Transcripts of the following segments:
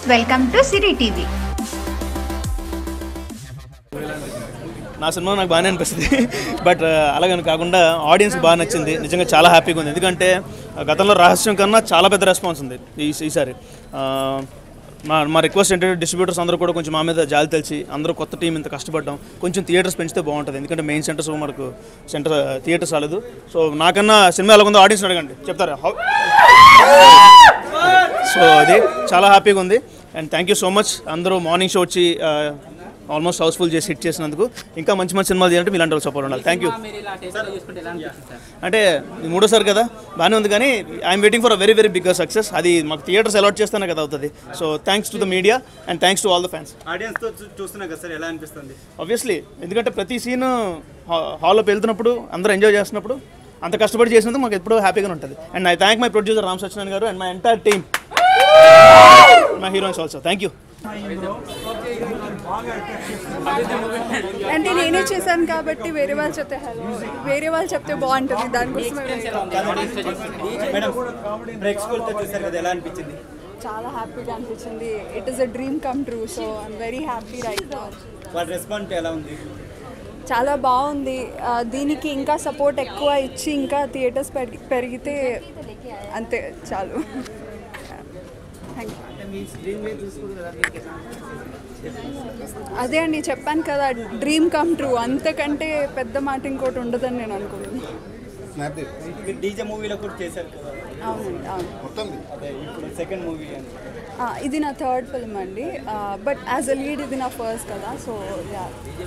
Welcome to city TV నా cinema నాకు బాగానే అనిపిస్తుంది బట్ అలాగని కాకుండా ఆడియన్స్ బాగా నచ్చింది నిజంగా చాలా హ్యాపీగా ఉంది ఎందుకంటే ఆ, గతంలో రహస్యం కన్నా చాలా పెద్ద రెస్పాన్స్ ఉంది ఈ ఈసారి ఆ, మా మా రిక్వెస్ట్ ఏంటంటే డిస్ట్రిబ్యూటర్స్ అందరూ కూడా కొంచెం మా మీద జాలి తెలిసి అందరూ కొత్త టీం ఇంత కష్టపడ్డాం కొంచెం థియేటర్స్ పెంచితే బాగుంటుంది ఎందుకంటే మెయిన్ సెంటర్స్ మనకు సెంటర్ థియేటర్స్ రాలేదు సో నాకన్నా సినిమా ఎలా ఉందో ఆడియన్స్ అడగండి చెప్తారా How- సో అది చాలా హ్యాపీగా ఉంది and thank you so much అందరూ మార్నింగ్ షో వచ్చి ఆల్మోస్ట్ హౌస్ఫుల్ చేసి హిట్ చేసినందుకు ఇంకా మంచి మంచి సినిమాలు చేయాలంటే మీలాంటి వాళ్ళు సపోర్ట్ ఉండాలి థ్యాంక్ యూ అంటే ఇది మూడోసారి కదా బాగానే ఉంది కానీ I'm waiting for a very very big success అది మాకు థియేటర్స్ అలాట్ చేస్తేనే కదా అవుతుంది so thanks to the media and thanks to all the fans ఆడియన్స్తో చూస్తున్నా కదా సార్ ఎలా అనిపిస్తుంది ఆబ్వియస్లీ ఎందుకంటే ప్రతి సీన్ హాల్లో వెళ్తున్నప్పుడు అందరూ ఎంజాయ్ చేస్తున్నప్పుడు అంత కష్టపడి చేసినందుకు మాకు ఎప్పుడూ హ్యాపీగా ఉంటుంది and I thank my producer Ram Satyanarayana garu and my entire team my heroines also thank you అంటే నేనే చేశాను కాబట్టి వేరే వాళ్ళు చెప్తే హలో వేరే వాళ్ళు చెప్తే బాగుంటుంది దానికోసమే మేడం బ్రేక్ స్కూల్తో చూసారు కదా ఎలా అనిపించింది చాలా హ్యాపీగా అనిపించింది it is a dream come true so I'm very happy right వాళ్ళ రెస్పాన్స్ ఎలా ఉంది చాలా బాగుంది ఆ, దీనికి ఇంకా సపోర్ట్ ఎక్కువ ఇచ్చి ఇంకా థియేటర్స్ పెరిగి పెరిగితే అంతే చాలు థ్యాంక్ అదే అండి చెప్పాను కదా డ్రీమ్ కమ్ ట్రూ అంతకంటే పెద్ద మాట ఇంకోటి ఉండదని నేను అనుకుంటున్నాను మీరు డీజే మూవీలో కూడా చేశారు కదా అవునండి అవును అదే ఇప్పుడు సెకండ్ మూవీ అని ఆ, ఇది నా థర్డ్ ఫిల్మ్ అండి బట్ యాజ్ అ లీడ్ ఇది నా ఫస్ట్ కదా so yeah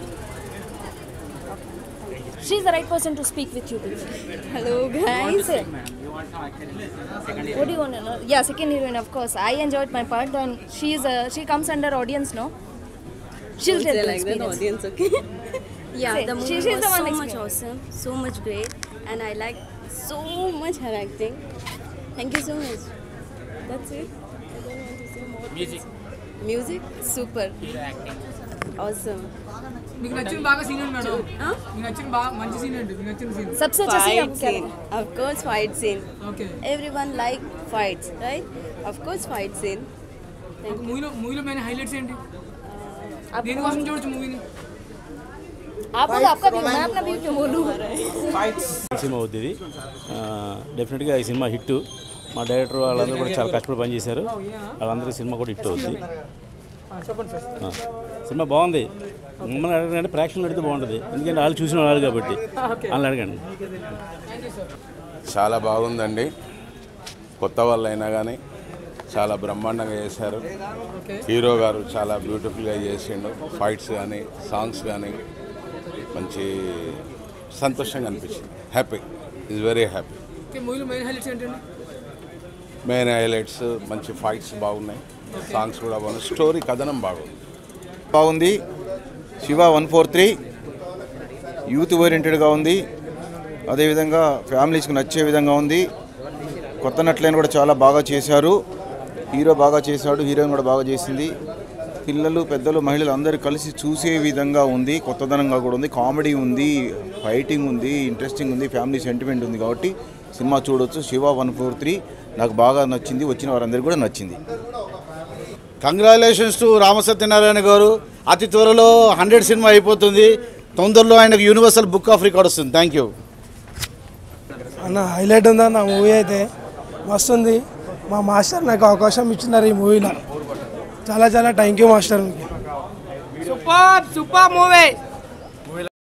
She's the right person to speak with you. Hello guys What do you want to know? Yeah, second heroine, of course. I enjoyed my part, and she's uh, she comes under audience, no? She'll tell the like that experience. audience, okay? yeah, Say, the movie she- she's was the one so much experience. awesome, so much great, and I like so much her acting. Thank you so much. That's it. I don't want to say more. Music. Music, super. Awesome. మీకు నచ్చిన బాగా scene ఏంటి madam Huh? మీకు నచ్చిన బాగా మంచి scene ఏంటి మీకు నచ్చిన సీన్ सबसे अच्छा scene Fight आपको क्या scene, लगा? of course, fight scene. Okay Everyone like fights, right? Of course, fight scene. మూవీలో మూవీలో మెయిన్ హైలైట్స్ ఏంటి आपको దేనికోసం చూడొచ్చు మూవీని आप बोलो आपका भी मैं अपना भी क्यों बोलूँ సినిమా అవుతుంది ఇది ఆ, డెఫినెట్గా ఈ సినిమా హిట్ మా డైరెక్టర్ వాళ్ళందరూ కూడా చాలా కష్టపడి పనిచేశారు వాళ్ళందరికీ సినిమా కూడా హిట్ అవుతుంది చెప్పండి సార్ ఆ, సినిమా బాగుంది మమ్మల్ని అడగండి ప్రేక్షకులు అడిగితే బాగుంటుంది ఎందుకంటే వాళ్ళు చూసిన వాళ్ళు కాబట్టి వాళ్ళని అడగండి చాలా బాగుందండి కొత్త వాళ్ళు అయినా కానీ చాలా బ్రహ్మాండంగా చేశారు హీరో గారు చాలా బ్యూటిఫుల్గా చేసిండు ఫైట్స్ కానీ సాంగ్స్ కానీ మంచి సంతోషంగా అనిపించింది happy is very happy okay మూవీలో మెయిన్ హైలైట్స్ ఏంటండి మెయిన్ హైలైట్స్ మంచి ఫైట్స్ బాగున్నాయి సాంగ్స్ కూడా బాగున్నాయి స్టోరీ కథనం బాగుంది బాగుంది Shiva one four three youth ఓరియంటెడ్గా ఉంది అదేవిధంగా ఫ్యామిలీస్కి నచ్చే విధంగా ఉంది కొత్త నటులైన కూడా చాలా బాగా చేశారు హీరో బాగా చేశాడు హీరోయిన్ కూడా బాగా చేసింది పిల్లలు పెద్దలు మహిళలు అందరూ కలిసి చూసే విధంగా ఉంది కొత్తదనంగా కూడా ఉంది కామెడీ ఉంది ఫైటింగ్ ఉంది ఇంట్రెస్టింగ్ ఉంది ఫ్యామిలీ సెంటిమెంట్ ఉంది కాబట్టి సినిమా చూడొచ్చు శివ వన్ ఫోర్ త్రీ నాకు బాగా నచ్చింది వచ్చిన వారందరికీ కూడా నచ్చింది కంగ్రాచులేషన్స్ టు రామసత్యనారాయణ గారు అతి త్వరలో హండ్రెడ్ సినిమా అయిపోతుంది తొందరలో ఆయనకు యూనివర్సల్ బుక్ ఆఫ్ రికార్డ్ వస్తుంది థ్యాంక్ యూ అన్న హైలైట్ ఉందా నా మూవీ అయితే మస్తు ఉంది మా మాస్టర్ నాకు అవకాశం ఇచ్చినారు ఈ మూవీలో చాలా చాలా thank you master super super movie